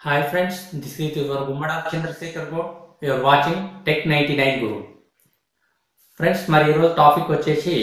Hi friends, this is your Gummada Chandrasekhar Gaur. You are watching Tech 99 Guru. Friends మరి ఈరోజు topic వచ్చేసి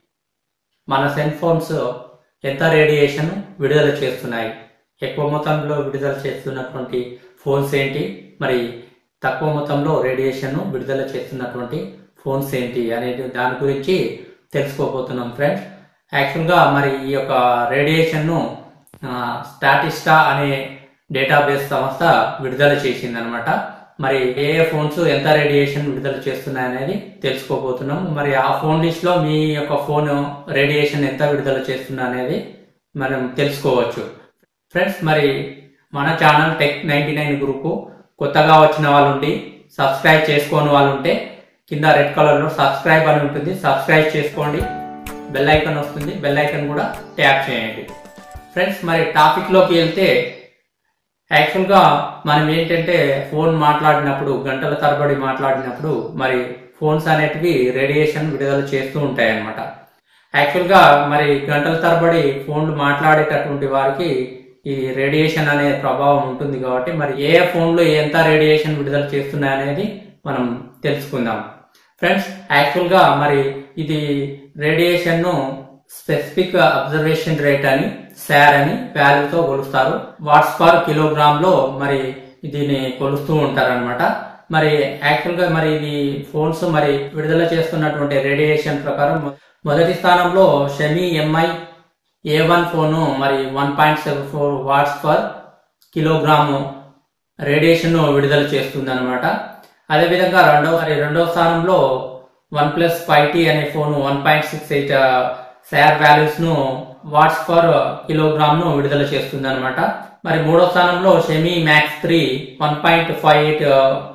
మన cell phones ఎంత radiation విడుదల చేస్తున్నాయి ఎక్కువ మొత్తంలో విడుదల చేస్తున్నటువంటి ఫోన్స్ ఏంటి మరి తక్కువ మొత్తంలో రేడియేషన్ విడుదల చేస్తున్నటువంటి ఫోన్స్ ఏంటి అనేది దాని గురించి తెలుసుకోబోతున్నాం ఫ్రెండ్స్ యాక్చువల్గా మరి ఈ యొక్క రేడియేషన్ను స్టాటిస్టా అనే డేటాబేస్ సంస్థ విడుదల చేసింది అనమాట మరి ఏ ఏ ఫోన్స్ ఎంత రేడియేషన్ విడుదల చేస్తున్నాయి అనేది తెలుసుకోబోతున్నాం మరి ఆ ఫోన్ లిస్ట్ లో మీ యొక్క ఫోన్ రేడియేషన్ ఎంత విడుదల చేస్తున్నా అనేది మనం తెలుసుకోవచ్చు ఫ్రెండ్స్ మరి మన channel Tech ninety nine group కొత్తగా వచ్చిన వాళ్ళు ఉండి సబ్స్క్రైబ్ చేసుకోని వాళ్ళు ఉంటే కింద రెడ్ కలర్ లో సబ్స్క్రైబ్ అని ఉంటుంది సబ్స్క్రైబ్ చేసుకోండి బెల్ ఐకాన్ వస్తుంది బెల్ ఐకాన్ కూడా ట్యాప్ చేయండి ఫ్రెండ్స్ మరి టాపిక్ లోకి వెళ్తే యాక్చువల్గా మనం ఏంటంటే ఫోన్ మాట్లాడినప్పుడు గంటల తరబడి మాట్లాడినప్పుడు మరి ఫోన్స్ అనేటివి రేడియేషన్ విడుదల చేస్తూ ఉంటాయి అన్నమాట యాక్చువల్గా మరి గంటల తరబడి ఫోన్లు మాట్లాడేటటువంటి వారికి ఈ రేడియేషన్ అనే ప్రభావం ఉంటుంది కాబట్టి మరి ఏ ఫోన్లు ఎంత రేడియేషన్ విడుదల చేస్తున్నాయి అనేది మనం తెలుసుకుందాం ఫ్రెండ్స్ యాక్చువల్గా మరి ఇది రేడియేషన్ను స్పెసిఫిక్ అబ్జర్వేషన్ రేట్ అని శార్ అని వాల్యూతో కొలుస్తారు వాట్స్ పర్ కిలోగ్రామ్ లో మరి దీన్ని కొలుస్తూ ఉంటారనమాట మరి యాక్చువల్ గా మరి ఇది ఫోన్స్ మరి విడుదల చేస్తున్నటువంటి రేడియేషన్ ప్రకారం మొదటి స్థానంలో Xiaomi Mi A one phone మరి one point seven four watts per kilogram radiation విడుదల చేస్తుంది అనమాట అదేవిధంగా రెండవ మరి రెండవ స్థానంలో వన్ ప్లస్ ఫైవ్ టీ అనే phone one point six eight SAR values ను వాట్స్ పర్ కిలోగ్రామ్ ను విడుదల చేస్తుంది అనమాట మరి మూడో స్థానంలో Xiaomi Max three one point five eight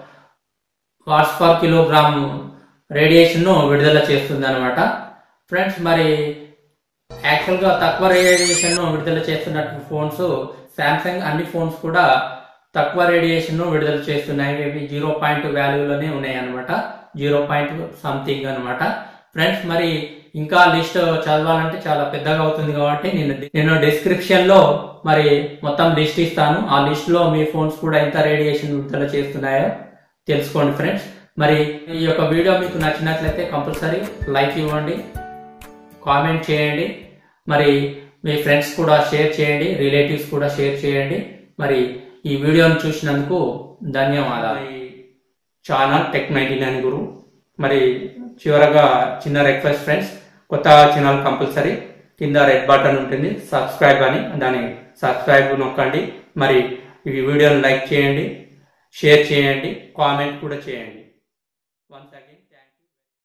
watts per kilogram radiation ను విడుదల చేస్తుంది అనమాట ఫ్రెండ్స్ మరి యాక్చువల్ గా తక్కువ రేడియేషన్ ను విడుదల చేస్తున్నటువంటి ఫోన్స్ శాంసంగ్ అన్ని ఫోన్స్ కూడా తక్కువ రేడియేషన్ ను విడుదల చేస్తున్నాయి ఇవి జీరో పాయింట్ వాల్యూలోనే ఉన్నాయి అనమాట జీరో పాయింట్ సంథింగ్ అనమాట ఫ్రెండ్స్ మరి ఇంకా లిస్ట్ చదవాలంటే చాలా పెద్దగా అవుతుంది కాబట్టి నేను నేను డిస్క్రిప్షన్ లో మరి మొత్తం లిస్ట్ ఇస్తాను ఆ లిస్ట్ లో మీ ఫోన్స్ కూడా ఎంత రేడియేషన్ విడుదల చేస్తున్నాయో తెలుసుకోండి ఫ్రెండ్స్ మరి ఈ యొక్క వీడియో మీకు నచ్చినట్లయితే కంపల్సరీ లైక్ ఇవ్వండి కామెంట్ చేయండి మరి మీ ఫ్రెండ్స్ కూడా షేర్ చేయండి రిలేటివ్స్ కూడా షేర్ చేయండి మరి ఈ వీడియోను చూసినందుకు ధన్యవాదాలు channel Tech ninety nine Guru మరి చివరగా చిన్న రిక్వెస్ట్ ఫ్రెండ్స్ కొత్త ఛానల్ కంపల్సరీ కింద రెడ్ బటన్ ఉంటుంది సబ్స్క్రైబ్ అని దాన్ని సబ్స్క్రైబ్ నొక్కండి మరి ఈ వీడియోని లైక్ చేయండి షేర్ చేయండి కామెంట్ కూడా చేయండి